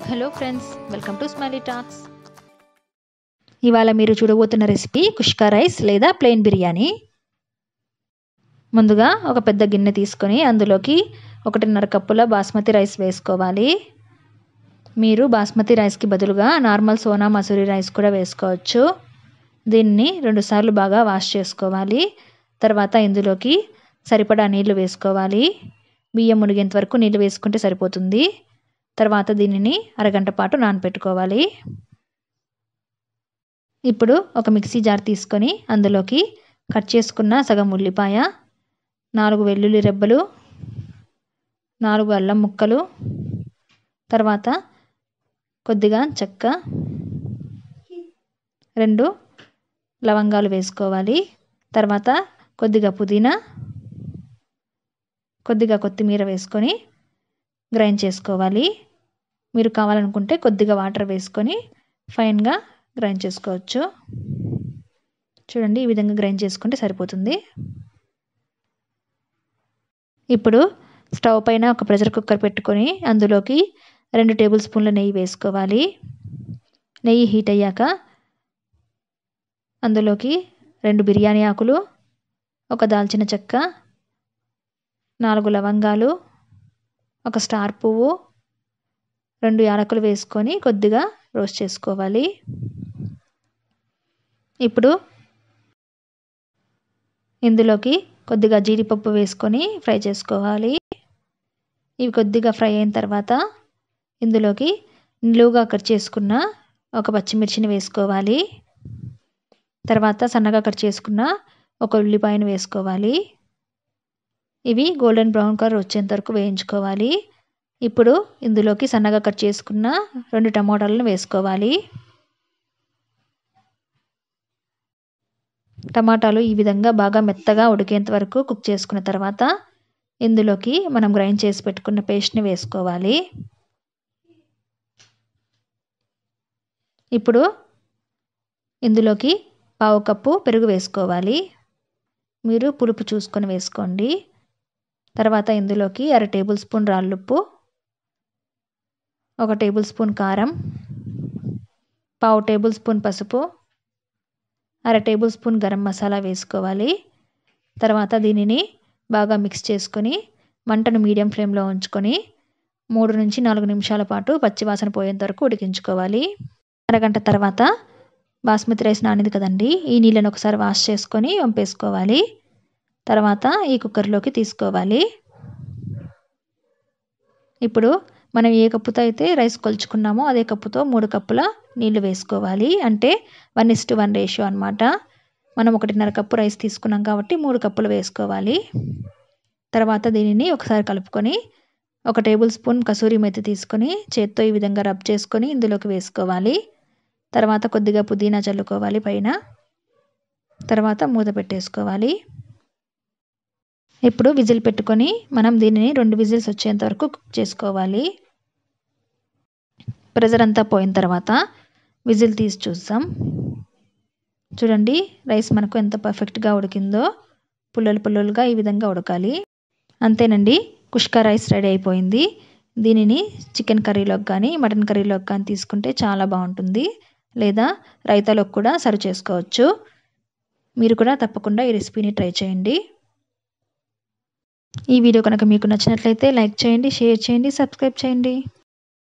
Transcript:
hello friends welcome to Smiley Talks ఇవాళ మీరు చూడబోతున్న రెసిపీ కుష్కా రైస్ లేదా ప్లెయిన్ బిర్యానీ ముందుగా ఒక పెద్ద గిన్నె తీసుకొని అందులోకి ఒకటిన్నర కప్పుల బాస్మతి రైస్ వేసుకోవాలి మీరు బాస్మతి రైస్కి బదులుగా నార్మల్ సోనా మసూరి రైస్ కూడా వేసుకోవచ్చు దీన్ని రెండుసార్లు బాగా వాష్ చేసుకోవాలి తర్వాత ఇందులోకి సరిపడా నీళ్లు వేసుకోవాలి బియ్యం మునిగేంత వరకు నీళ్ళు వేసుకుంటే సరిపోతుంది తర్వాత దీనిని అరగంట పాటు నానపెట్టుకోవాలి ఇప్పుడు ఒక మిక్సీ జార్ తీసుకొని అందులోకి కట్ చేసుకున్న సగం ఉల్లిపాయ నాలుగు వెల్లుల్లి రెబ్బలు నాలుగు అల్లం ముక్కలు తర్వాత కొద్దిగా చెక్క రెండు లవంగాలు వేసుకోవాలి తర్వాత కొద్దిగా పుదీనా కొద్దిగా కొత్తిమీర వేసుకొని గ్రైండ్ చేసుకోవాలి మీరు కావాలనుకుంటే కొద్దిగా వాటర్ వేసుకొని ఫైన్గా గ్రైండ్ చేసుకోవచ్చు చూడండి ఈ విధంగా గ్రైండ్ చేసుకుంటే సరిపోతుంది ఇప్పుడు స్టవ్ పైన ఒక ప్రెషర్ కుక్కర్ పెట్టుకొని అందులోకి రెండు టేబుల్ స్పూన్ల నెయ్యి వేసుకోవాలి నెయ్యి హీట్ అయ్యాక అందులోకి రెండు బిర్యానీ ఆకులు ఒక దాల్చిన చెక్క నాలుగు లవంగాలు ఒక స్టార్ పువ్వు రెండు యాలకులు వేసుకొని కొద్దిగా రోస్ట్ చేసుకోవాలి ఇప్పుడు ఇందులోకి కొద్దిగా జీడిపప్పు వేసుకొని ఫ్రై చేసుకోవాలి ఇవి కొద్దిగా ఫ్రై అయిన తర్వాత ఇందులోకి నిలువుగా కట్ చేసుకున్న ఒక పచ్చిమిర్చిని వేసుకోవాలి తర్వాత సన్నగా కట్ చేసుకున్న ఒక ఉల్లిపాయను వేసుకోవాలి ఇవి గోల్డెన్ బ్రౌన్ కలర్ వచ్చేంత వరకు వేయించుకోవాలి ఇప్పుడు ఇందులోకి సన్నగా కట్ చేసుకున్న రెండు టమోటాలను వేసుకోవాలి టమాటాలు ఈ విధంగా బాగా మెత్తగా ఉడికేంత వరకు కుక్ చేసుకున్న తర్వాత ఇందులోకి మనం గ్రైండ్ చేసి పెట్టుకున్న పేస్ట్ని వేసుకోవాలి ఇప్పుడు ఇందులోకి పావు కప్పు పెరుగు వేసుకోవాలి మీరు పులుపు చూసుకొని వేసుకోండి తర్వాత ఇందులోకి అర టేబుల్ స్పూన్ రాళ్ళుప్పు ఒక టేబుల్ స్పూన్ కారం పావు టేబుల్ స్పూన్ పసుపు అర టేబుల్ స్పూన్ గరం మసాలా వేసుకోవాలి తర్వాత దీనిని బాగా మిక్స్ చేసుకొని మంటను మీడియం ఫ్లేమ్లో ఉంచుకొని మూడు నుంచి నాలుగు నిమిషాల పాటు పచ్చివాసన పోయేంత వరకు ఉడికించుకోవాలి అరగంట తర్వాత బాస్మతి రైస్ నానింది కదండి ఈ నీళ్ళని ఒకసారి వాష్ చేసుకొని వంపేసుకోవాలి తర్వాత ఈ కుక్కర్లోకి తీసుకోవాలి ఇప్పుడు మనం ఏ కప్పుతో అయితే రైస్ కొలుచుకున్నామో అదే కప్పుతో మూడు కప్పుల నీళ్లు వేసుకోవాలి అంటే one is to one ratio అనమాట మనం ఒకటిన్నర కప్పు రైస్ తీసుకున్నాం కాబట్టి మూడు కప్పులు వేసుకోవాలి తర్వాత దీనిని ఒకసారి కలుపుకొని ఒక టేబుల్ స్పూన్ కసూరి మెత్తి తీసుకొని చేత్తో ఈ విధంగా రబ్ చేసుకొని ఇందులోకి వేసుకోవాలి తర్వాత కొద్దిగా పుదీనా చల్లుకోవాలి పైన తర్వాత మూత పెట్టేసుకోవాలి ఇప్పుడు విజిల్ పెట్టుకొని మనం దీనిని రెండు విజిల్స్ వచ్చేంత వరకు కుక్ చేసుకోవాలి ప్రెజర్ అంతా పోయిన తర్వాత విజిల్ తీసి చూస్తాం చూడండి రైస్ మనకు ఎంత పర్ఫెక్ట్గా ఉడికిందో పుల్లలు పుల్లలుగా ఈ విధంగా ఉడకాలి అంతేనండి కుష్కా రైస్ రెడీ అయిపోయింది దీనిని చికెన్ కర్రీలోకి కానీ మటన్ కర్రీలోకి కానీ తీసుకుంటే చాలా బాగుంటుంది లేదా రైతాలోకి కూడా సర్వ్ చేసుకోవచ్చు మీరు కూడా తప్పకుండా ఈ రెసిపీని ట్రై చేయండి ఈ వీడియో కనుక మీకు నచ్చినట్లయితే లైక్ చేయండి షేర్ చేయండి సబ్స్క్రైబ్ చేయండి